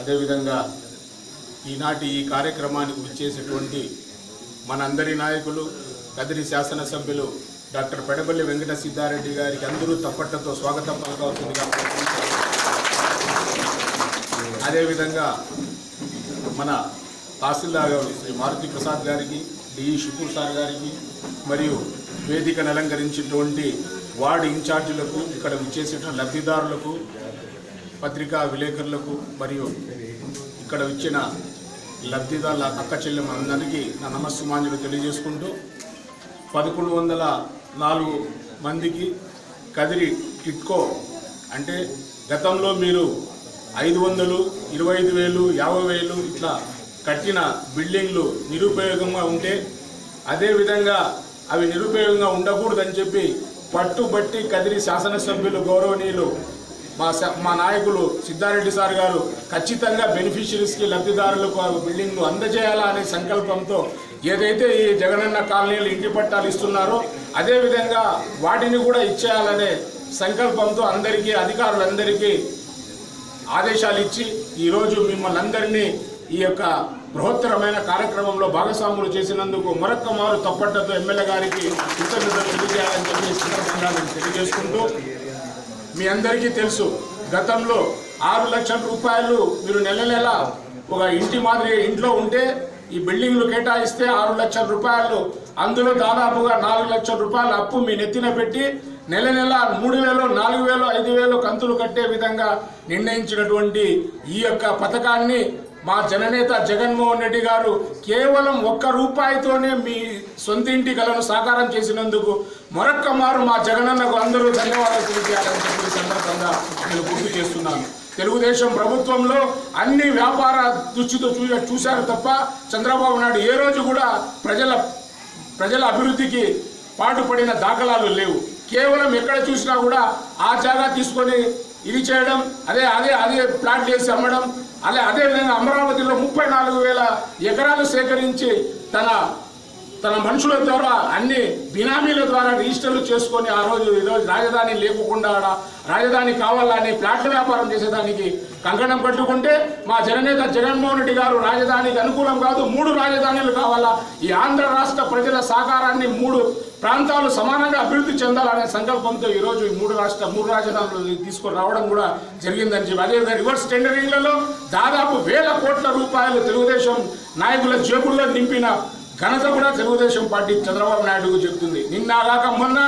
అదేవిధంగా ఈనాటి ఈ కార్యక్రమానికి విచ్చేసేటువంటి మనందరి నాయకులు కదిరి శాసనసభ్యులు డాక్టర్ పెడబల్లి వెంకట సిద్ధారెడ్డి గారికి అందరూ తప్పట్లతో స్వాగతం పలకాల్సిందిగా కోరుకుంటున్నాను. అదేవిధంగా మన తహసీల్దార్ గారు శ్రీ మారుతి ప్రసాద్ గారికి డిఈ షుకూర్ సార్ గారికి మరియు వేదికను అలంకరించినటువంటి వార్డు ఇన్ఛార్జీలకు ఇక్కడ విచ్చేసిన లబ్ధిదారులకు పత్రికా విలేకరులకు మరియు ఇక్కడ ఇచ్చిన లబ్ధిదారుల అక్క చెల్లెమ్మలందరికీ నా నమస్సుమాంజలు తెలియజేసుకుంటూ పదకొండు వందల నాలుగు మందికి కదిరి టిట్కో అంటే గతంలో మీరు ఐదు వందలు ఇరవై ఐదు వేలు యాభై వేలు ఇట్లా కట్టిన బిల్డింగ్లు నిరుపయోగంగా ఉంటే అదేవిధంగా అవి నిరుపయోగంగా ఉండకూడదని చెప్పి పట్టుబట్టి కదిరి శాసనసభ్యులు గౌరవనీయులు మా స- మా నాయకులు సిద్ధారెడ్డి సార్ గారు ఖచ్చితంగా బెనిఫిషరీస్కి లబ్ధిదారులకు ఆ బిల్డింగ్లు అందజేయాలా అనే సంకల్పంతో ఏదైతే ఈ జగనన్న కాలనీలు ఇంటి పట్టాలు ఇస్తున్నారో అదేవిధంగా వాటిని కూడా ఇచ్చేయాలనే సంకల్పంతో అందరికీ అధికారులందరికీ ఆదేశాలు ఇచ్చి ఈరోజు మిమ్మల్ని అందరినీ ఈ యొక్క బృహత్తరమైన కార్యక్రమంలో భాగస్వాములు చేసినందుకు మరొక్క మారు తప్పట్టతో ఎమ్మెల్యే గారికి కృతజ్ఞతలు తెలియజేయాలని చెప్పి ఈ సందర్భంగా నేను తెలియజేసుకుంటూ మీ అందరికీ తెలుసు గతంలో ఆరు లక్షల రూపాయలు మీరు నెల నెల ఒక ఇంటి మాదిరి ఇంట్లో ఉంటే ఈ బిల్డింగ్లు కేటాయిస్తే ఆరు లక్షల రూపాయలు అందులో దాదాపుగా నాలుగు లక్షల రూపాయల అప్పు మీ నెత్తిన పెట్టి నెల నెల మూడు వేలు నాలుగు వేలు ఐదు వేలు కంతులు కట్టే విధంగా నిర్ణయించినటువంటి ఈ యొక్క పథకాన్ని మా జననేత జగన్మోహన్ రెడ్డి గారు కేవలం ఒక్క రూపాయితోనే మీ సొంత ఇంటి కలను సాకారం చేసినందుకు మరొక్క మారు మా జగనన్నకు అందరూ ధన్యవాదాలు తెలియజేయాలని చెప్పి ఈ సందర్భంగా నేను గుర్తు చేస్తున్నాను తెలుగుదేశం ప్రభుత్వంలో అన్ని వ్యాపార దృష్టితో చూ చూశారు తప్ప చంద్రబాబు నాయుడు ఏ రోజు కూడా ప్రజల ప్రజల అభివృద్ధికి పాటుపడిన దాఖలాలు లేవు కేవలం ఎక్కడ చూసినా కూడా ఆ జాగా తీసుకొని ఇది చేయడం అదే అదే అదే ప్లాట్ చేసి అమ్మడం అలా అదేవిధంగా అమరావతిలో ముప్పై నాలుగు వేల ఎకరాలు సేకరించి తన తన మనుషుల ద్వారా అన్ని బినామీల ద్వారా రిజిస్టర్లు చేసుకొని ఆ రోజు ఈరోజు రాజధాని లేకుండా ఆడ రాజధాని కావాలని ప్లాట్ల వ్యాపారం చేసేదానికి కంకణం కట్టుకుంటే మా జననేత జగన్మోహన్ రెడ్డి గారు రాజధానికి అనుకూలం కాదు మూడు రాజధానులు కావాలా ఈ ఆంధ్ర రాష్ట్ర ప్రజల సహకారాన్ని మూడు ప్రాంతాలు సమానంగా అభివృద్ధి చెందాలనే సంకల్పంతో ఈరోజు ఈ మూడు రాష్ట్ర మూడు రాజధానులు తీసుకొని రావడం కూడా జరిగిందని చెప్పి అదేవిధంగా రివర్స్ టెండరింగ్లలో దాదాపు వేల కోట్ల రూపాయలు తెలుగుదేశం నాయకుల జేబుల్లో నింపిన ఘనత కూడా తెలుగుదేశం పార్టీ చంద్రబాబు నాయుడుకు చెబుతుంది నిన్న కాక మొన్న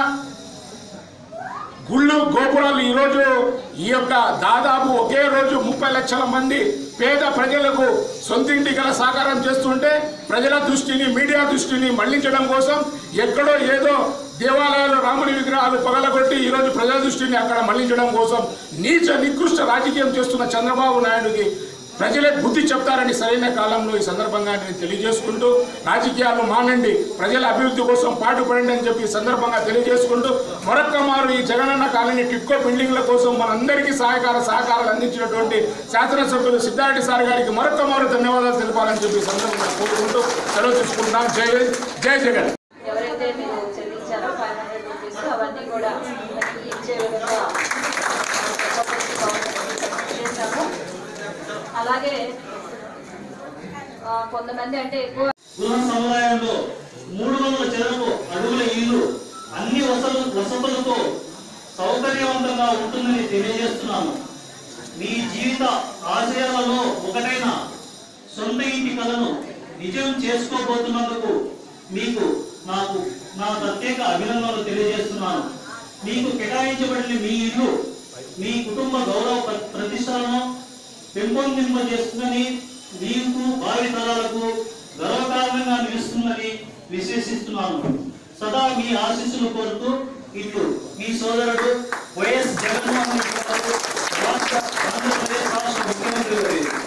గుళ్ళు గోపురాలు ఈరోజు ఈ యొక్క దాదాపు ఒకే రోజు ముప్పై లక్షల మంది పేద ప్రజలకు సొంతింటి గల సాకారం చేస్తుంటే ప్రజల దృష్టిని మీడియా దృష్టిని మళ్లించడం కోసం ఎక్కడో ఏదో దేవాలయాలు రాముని విగ్రహాలు పగలగొట్టి ఈరోజు ప్రజల దృష్టిని అక్కడ మళ్లించడం కోసం నీచ నికృష్ట రాజకీయం చేస్తున్న చంద్రబాబు నాయుడుకి ప్రజలే బుద్ధి చెప్తారని సరైన కాలంలో ఈ సందర్భంగా నేను తెలియజేసుకుంటూ రాజకీయాలు మానండి ప్రజల అభివృద్ధి కోసం పాటుపడండి అని చెప్పి ఈ సందర్భంగా తెలియజేసుకుంటూ మరొక్క మారు ఈ జగనన్న కాలనీ టిట్కో బిల్డింగ్ల కోసం మనందరికీ సహాయకార సహకారాలు అందించినటువంటి శాసనసభ్యులు సిద్ధారెడ్డి సార్ గారికి మరొక్క మారు ధన్యవాదాలు తెలపాలని చెప్పి ఈ సందర్భంగా కోరుకుంటూ సెలవు తీసుకుంటున్నాం జై జై జగన్ ఎవరైతే మీరు చెల్లించారో ఫైవ్ హండ్రెడ్ రూపీస్ అవన్నీ కూడా మనకి ఇచ్చే విధంగా చేశాము అలాగే ఆ, కొంతమంది అంటే ఎక్కువ గృహ సముదాయంలో మూడు వందల చదరపు అడుగుల ఇల్లు అన్ని వసతులు వసతులతో సౌకర్యవంతంగా ఉంటుందని తెలియజేస్తున్నాను మీ జీవిత ఆశయాలలో ఒకటైన సొంత ఇంటి కలను నిజం చేసుకోబోతున్నందుకు మీకు నాకు నా ప్రత్యేక అభినందనలు తెలియజేస్తున్నాను మీకు కేటాయించబడిన మీ ఇల్లు మీ కుటుంబ గౌరవ ప్ర- ప్రతిష్టలను పెంపొందింపజేస్తుందని మీకు భావి తరాలకు గర్వకారణంగా నిలుస్తుందని విశ్వసిస్తున్నాను సదా మీ ఆశీస్సులు కోరుతూ ఇట్లు మీ సోదరుడు వైఎస్ జగన్మోహన్ రెడ్డి గారు రాష్ట్ర ఆంధ్రప్రదేశ్ రాష్ట్ర ముఖ్యమంత్రి వర్యులు.